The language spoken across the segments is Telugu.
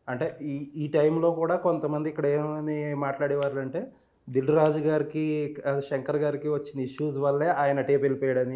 అంటే ఈ ఈ టైంలో కూడా కొంతమంది ఇక్కడ ఏమని మాట్లాడేవారు అంటే దిల్ రాజు గారికి ఆ, శంకర్ గారికి వచ్చిన ఇష్యూస్ వల్లే ఆయన టేప్ వెళ్ళిపోయాడని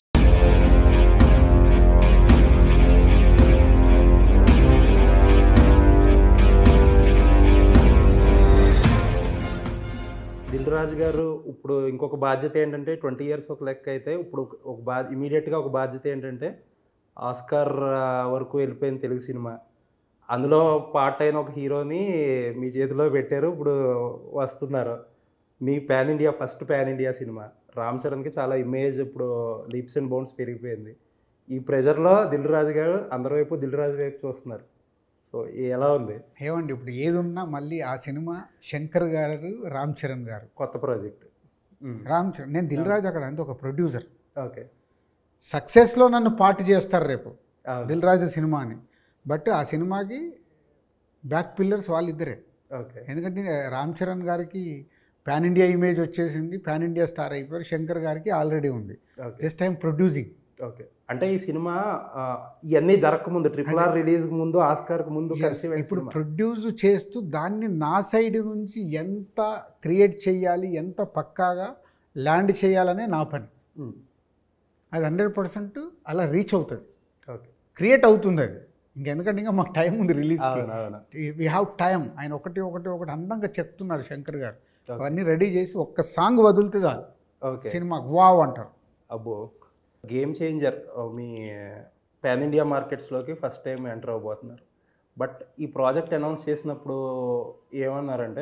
దిల్ రాజు గారు ఇప్పుడు ఇంకొక బాధ్యత ఏంటంటే ట్వంటీ ఇయర్స్ ఒక లెక్క అయితే ఇప్పుడు ఒక బా ఇమీడియట్గా ఒక బాధ్యత ఏంటంటే ఆస్కార్ ఆ, వరకు వెళ్ళిపోయిన తెలుగు సినిమా అందులో పార్ట్ అయిన ఒక హీరోని మీ చేతిలో పెట్టారు ఇప్పుడు వస్తున్నారు మీ pan India first pan India cinema Ram చరణ్కి చాలా ఇమేజ్ ఇప్పుడు లీప్స్ అండ్ బౌన్స్ పెరిగిపోయింది ఈ ప్రెజర్లో దిల్ రాజు గారు అందరి వైపు దిల్ రాజు వైపు చూస్తున్నారు సో ఎలా ఉంది ఏమండి ఇప్పుడు ఏది ఉన్నా మళ్ళీ ఆ సినిమా శంకర్ గారు రామ్ చరణ్ గారు కొత్త ప్రాజెక్ట్ రామ్ చరణ్ నేను దిల్ రాజు అక్కడ అంతే ఒక ప్రొడ్యూసర్ ఓకే సక్సెస్లో నన్ను పార్ట్ చేస్తారు రేపు అవును. దిల్ రాజు సినిమా అని బట్ ఆ సినిమాకి బ్యాక్ పిల్లర్స్ వాళ్ళిద్దరే ఓకే ఎందుకంటే రామ్ చరణ్ గారికి పాన్ ఇండియా ఇమేజ్ వచ్చేసింది పాన్ ఇండియా స్టార్ అయిపోయారు శంకర్ గారికి ఆల్రెడీ ఉంది okay just time producing okay అంటే ఈ సినిమా ఆ, ఇవన్నీ జరగకముందు ట్రిపుల్ ఆర్ రిలీజ్ ముందు ఆస్కార్ ముందు కలిసి వెళ్ళిన ఇప్పుడు సినిమా. ప్రొడ్యూస్ చేస్తూ దాన్ని నా సైడ్ నుంచి ఎంత క్రియేట్ చేయాలి ఎంత పక్కాగా ల్యాండ్ చేయాలనే నా పని ఉమ్, అది హండ్రెడ్ పర్సెంట్ అలా రీచ్ అవుతుంది ఓకే క్రియేట్ అవుతుంది అది ఇంకెందుకంటే ఇంకా మాకు టైం ఉంది రిలీజ్కి అవును అవును వీ హ్యావ్ టైం ఆయన ఒకటి ఒకటి ఒకటి అందంగా చెప్తున్నారు శంకర్ గారు Okay. అవన్నీ రెడీ చేసి ఒక్క సాంగ్ వదిలితే చాలు ఓకే సినిమా వావ్ అంటారు అబ్బో గేమ్ చేంజర్ మీ పాన్ ఇండియా మార్కెట్స్లోకి ఫస్ట్ టైం ఎంటర్ అవబోతున్నారు బట్ ఈ ప్రాజెక్ట్ అనౌన్స్ చేసినప్పుడు ఏమన్నారంటే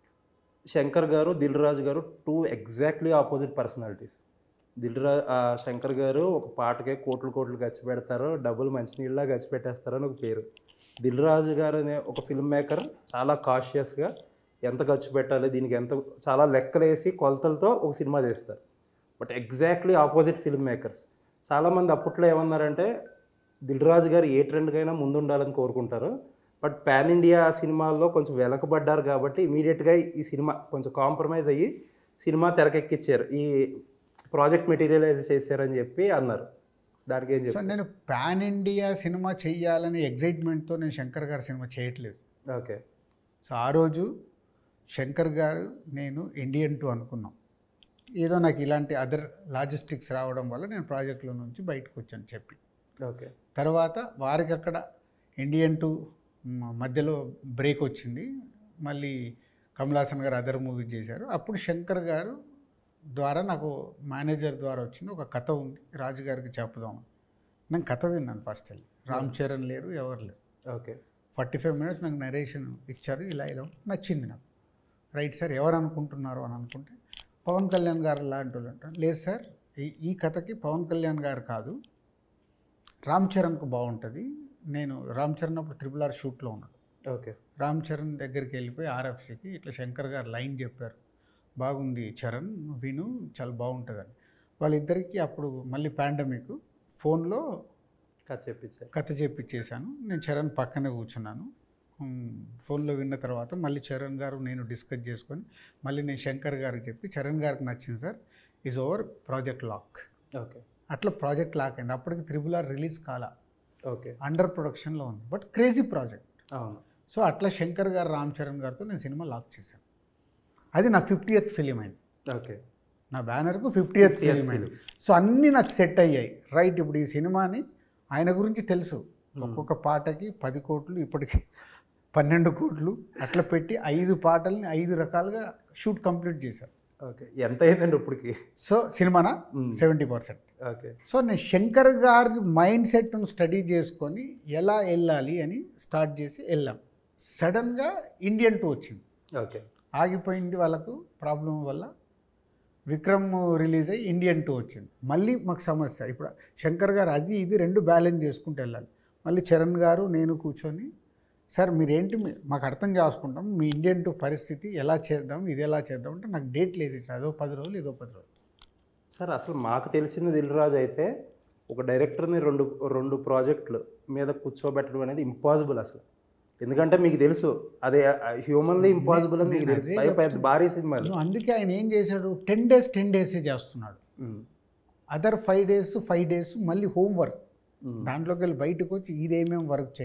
శంకర్ గారు దిల్ రాజు గారు two exactly opposite personalities Dil రా ఆ శంకర్ గారు ఒక పాటకే కోట్లు కోట్లు ఖర్చు పెడతారు డబ్బులు మంచినీళ్ళ ఖర్చు పెట్టేస్తారు అని ఒక పేరు దిల్ రాజు గారు అనే ఒక ఫిల్మ్ మేకర్ చాలా కాషియస్గా ఎంత ఖర్చు పెట్టాలి దీనికి ఎంత చాలా లెక్కలేసి కొలతలతో ఒక సినిమా తీస్తారు but exactly opposite film makers చాలామంది అప్పట్లో ఏమన్నారంటే దిల్ రాజు గారు ఏ ట్రెండ్కైనా ముందు ఉండాలని కోరుకుంటారు బట్ పాన్ ఇండియా సినిమాల్లో కొంచెం వెనకబడ్డారు కాబట్టి ఇమీడియట్గా ఈ సినిమా కొంచెం కాంప్రమైజ్ అయ్యి సినిమా తెరకెక్కిచ్చారు ఈ ప్రాజెక్ట్ మెటీరియలైజ్ చేశారని చెప్పి అన్నారు దానికి ఏం సో చెప్తారు నేను పాన్ ఇండియా సినిమా చేయాలనే ఎగ్జైట్మెంట్తో నేను శంకర్ గారి సినిమా చేయట్లేదు ఓకే సో ఆ రోజు శంకర్ గారు నేను ఇండియన్ టూ అనుకున్నాం ఏదో నాకు ఇలాంటి అదర్ లాజిస్టిక్స్ రావడం వల్ల నేను ప్రాజెక్టులో నుంచి బయటకు వచ్చాను చెప్పి ఓకే తర్వాత వారికి అక్కడ ఇండియన్ టూ మ- మధ్యలో బ్రేక్ వచ్చింది మళ్ళీ కమలాసన్ గారు అదర్ మూవీ చేశారు అప్పుడు శంకర్ గారు ద్వారా నాకు మేనేజర్ ద్వారా వచ్చింది ఒక కథ ఉంది రాజు గారికి చెప్పుదాం నేను కథ విన్నాను ఫస్ట్ వెళ్ళి రామ్ చరణ్ లేరు ఎవరు లేరు ఓకే ఫార్టీ ఫైవ్ మినిట్స్ నాకు నరేషన్ ఇచ్చారు ఇలా ఇలా నచ్చింది నాకు రైట్ సార్ ఎవరు అనుకుంటున్నారు అని అనుకుంటే పవన్ కళ్యాణ్ గారు లాంటి వాళ్ళు అంటారు లేదు సార్ ఈ ఈ కథకి పవన్ కళ్యాణ్ గారు కాదు రామ్ చరణ్కు బాగుంటుంది నేను రామ్ చరణ్ అప్పుడు ట్రిపుల్ ఆర్ షూట్లో ఉన్నాడు ఓకే రామ్ చరణ్ దగ్గరికి వెళ్ళిపోయి ఆర్ఎఫ్సికి ఇట్లా శంకర్ గారు లైన్ చెప్పారు బాగుంది చరణ్ విను చాలా బాగుంటుందని వాళ్ళిద్దరికీ అప్పుడు మళ్ళీ పాండమిక్ ఫోన్లో కథ చెప్పించారు కథ చెప్పించేశాను నేను చరణ్ పక్కనే కూర్చున్నాను ఉమ్, ఫోన్లో విన్న తర్వాత మళ్ళీ చరణ్ గారు నేను డిస్కస్ చేసుకొని మళ్ళీ నేను శంకర్ గారికి చెప్పి చరణ్ గారికి నచ్చింది sir is over project lock okay అట్లా ప్రాజెక్ట్ లాక్ అయింది అప్పటికి త్రిబుల్ ఆర్ రిలీజ్ కాలా ఓకే అండర్ ప్రొడక్షన్లో ఉంది బట్ క్రేజీ ప్రాజెక్ట్ అవును సో అట్లా శంకర్ గారు రామ్ చరణ్ గారితో నేను సినిమా లాక్ చేశాను అది నా ఫిఫ్టీయత్ ఫిలిం అయింది ఓకే నా బ్యానర్కు ఫిఫ్టీయత్ 50th ఫిలిం అయింది సో అన్నీ నాకు సెట్ అయ్యాయి రైట్ ఇప్పుడు ఈ సినిమాని ఆయన గురించి తెలుసు ఒక్కొక్క పాటకి పది కోట్లు ఇప్పటికి పన్నెండు కోట్లు అట్లా పెట్టి ఐదు పాటల్ని ఐదు రకాలుగా షూట్ కంప్లీట్ చేశారు ఓకే ఎంత అయిందండి ఇప్పటికి సో సినిమానా మ్మ్. సెవెంటీ పర్సెంట్ ఓకే సో నేను శంకర్ గారి మైండ్ సెట్ను స్టడీ చేసుకొని ఎలా వెళ్ళాలి అని స్టార్ట్ చేసి వెళ్ళాం సడన్గా ఇండియన్ టూ వచ్చింది ఓకే ఆగిపోయింది వాళ్ళకు ప్రాబ్లం వల్ల విక్రమ్ రిలీజ్ అయ్యి ఇండియన్ టూ వచ్చింది మళ్ళీ మాకు సమస్య ఇప్పుడు శంకర్ గారు అది ఇది రెండు బ్యాలెన్స్ చేసుకుంటూ వెళ్ళాలి మళ్ళీ చరణ్ గారు నేను కూర్చొని సార్ మీరేంటి మీ- మాకు అర్థం చేసుకుంటాం మీ ఇండియన్ టూ పరిస్థితి ఎలా చేద్దాం ఇది ఎలా చేద్దాం అంటే నాకు డేట్ లేదు అదో పది రోజులు ఇదో పది రోజులు సార్ అసలు మాకు తెలిసిన దిల్రాజు అయితే ఒక డైరెక్టర్ని రెండు రెండు ప్రాజెక్టులు మీద కూర్చోబెట్టడం అనేది ఇంపాసిబుల్ అసలు ఎందుకంటే మీకు తెలుసు అదే హ్యూమన్లీ ఇంపాసిబుల్ అని మీకు నేను తెలుసు అదే పైగా పెద్ద చెప్తున్నా. భారీ సినిమాలు నువ్వు అందుకే ఆయన ఏం చేశాడు టెన్ డేస్ టెన్ డేసే చేస్తున్నాడు ఉమ్, other five days five days మళ్ళీ హోంవర్క్ ఉమ్, దాంట్లోకి వెళ్ళి బయటకు వచ్చి ఇదేమేమి వర్క్ చేయాలి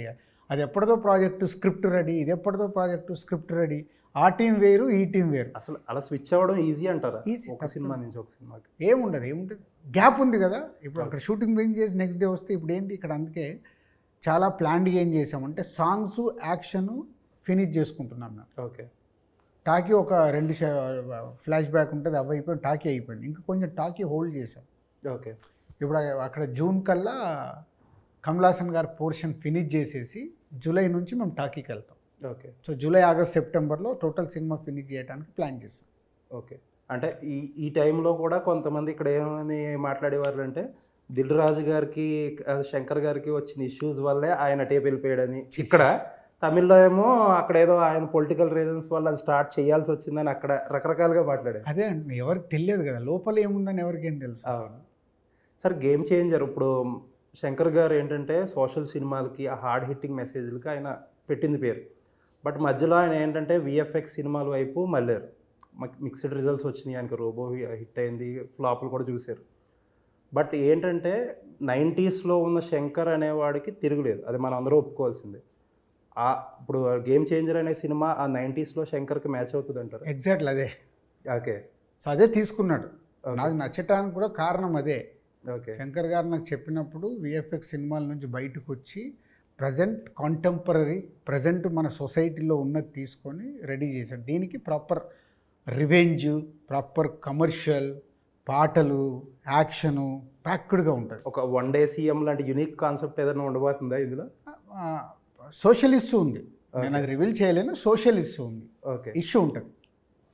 అది ఎప్పటిదో ప్రాజెక్టు స్క్రిప్ట్ రెడీ ఇది ఎప్పటిదో ప్రాజెక్టు స్క్రిప్ట్ రెడీ ఆ టీం వేరు ఈ టీం వేరు అసలు అలా స్విచ్ అవ్వడం ఈజీ అంటారా Easy, ఒక సినిమా నుంచి ఒక సినిమాకి ఏముండదు ఏముంటుంది గ్యాప్ ఉంది కదా ఇప్పుడు అక్కడ షూటింగ్ బిగిన్ చేసి నెక్స్ట్ డే వస్తే ఇప్పుడు ఏంటి ఇక్కడ అందుకే చాలా ప్లాన్డ్గా ఏం చేసామంటే సాంగ్స్ యాక్షన్ ఫినిష్ చేసుకుంటున్నాం మేము ఓకే టాకీ ఒక రెండు ఫ్లాష్ బ్యాక్ ఉంటుంది అవి అయిపోయి టాకీ అయిపోయింది ఇంకా కొంచెం టాకీ హోల్డ్ చేసాం ఓకే ఇప్పుడు అక్కడ జూన్ కల్లా కమలాసన్ గారి పోర్షన్ ఫినిష్ చేసేసి జూలై నుంచి మేము టాకీకి వెళ్తాం ఓకే సో జూలై ఆగస్ట్ సెప్టెంబర్లో టోటల్ సినిమా ఫినిష్ చేయడానికి ప్లాన్ చేస్తాం ఓకే అంటే ఈ ఈ టైంలో కూడా కొంతమంది ఇక్కడ ఏమని మాట్లాడేవారు అంటే దిల్ రాజు గారికి ఆ, శంకర్ గారికి వచ్చిన ఇష్యూస్ వల్లే ఆయన టేప్ వెళ్ళిపోయాడని ఇక్కడ తమిళ్లో ఏమో అక్కడ ఏదో ఆయన పొలిటికల్ రీజన్స్ వల్ల అది స్టార్ట్ చేయాల్సి వచ్చిందని అక్కడ రకరకాలుగా మాట్లాడారు అదే అండి ఎవరికి తెలియదు కదా లోపల ఏముందని ఎవరికేం తెలుసు అవును సార్ గేమ్ చేంజర్ ఇప్పుడు శంకర్ గారు ఏంటంటే సోషల్ సినిమాలకి ఆ హార్డ్ హిట్టింగ్ మెసేజ్లకి ఆయన పెట్టింది పేరు బట్ మధ్యలో ఆయన ఏంటంటే విఎఫ్ఎక్స్ సినిమాల వైపు మళ్ళారు మిక్స్డ్ రిజల్ట్స్ వచ్చినాయి ఆయనకి రోబో హిట్ అయింది ఫ్లాపులు కూడా చూశారు బట్ ఏంటంటే నైంటీస్లో ఉన్న శంకర్ అనేవాడికి తిరుగులేదు అది మనం అందరూ ఒప్పుకోవాల్సిందే ఆ ఇప్పుడు గేమ్ చేంజర్ అనే సినిమా ఆ నైంటీస్లో శంకర్కి మ్యాచ్ అవుతుంది అంటారు ఎగ్జాక్ట్లీ అదే ఓకే సో అదే తీసుకున్నాడు Okay. నాకు నచ్చటానికి కూడా కారణం అదే ఓకే శంకర్ గారు నాకు చెప్పినప్పుడు విఎఫ్ఎక్స్ సినిమాల నుంచి బయటకు వచ్చి ప్రజెంట్ కాంటెంపరీ ప్రజెంట్ మన సొసైటీలో ఉన్నది తీసుకొని రెడీ చేశాడు దీనికి ప్రాపర్ రివెంజ్ ప్రాపర్ కమర్షియల్ పాటలు యాక్షను ప్యాక్డ్గా ఉంటుంది ఒక వన్ డే సీఎం లాంటి యునిక్ కాన్సెప్ట్ ఏదైనా ఉండబోతుందా ఇందులో సోషల్ ఇష్యూ ఉంది నేను అది రివీల్ చేయలేను సోషల్ ఇష్యూ ఉంది ఓకే ఇష్యూ ఉంటుంది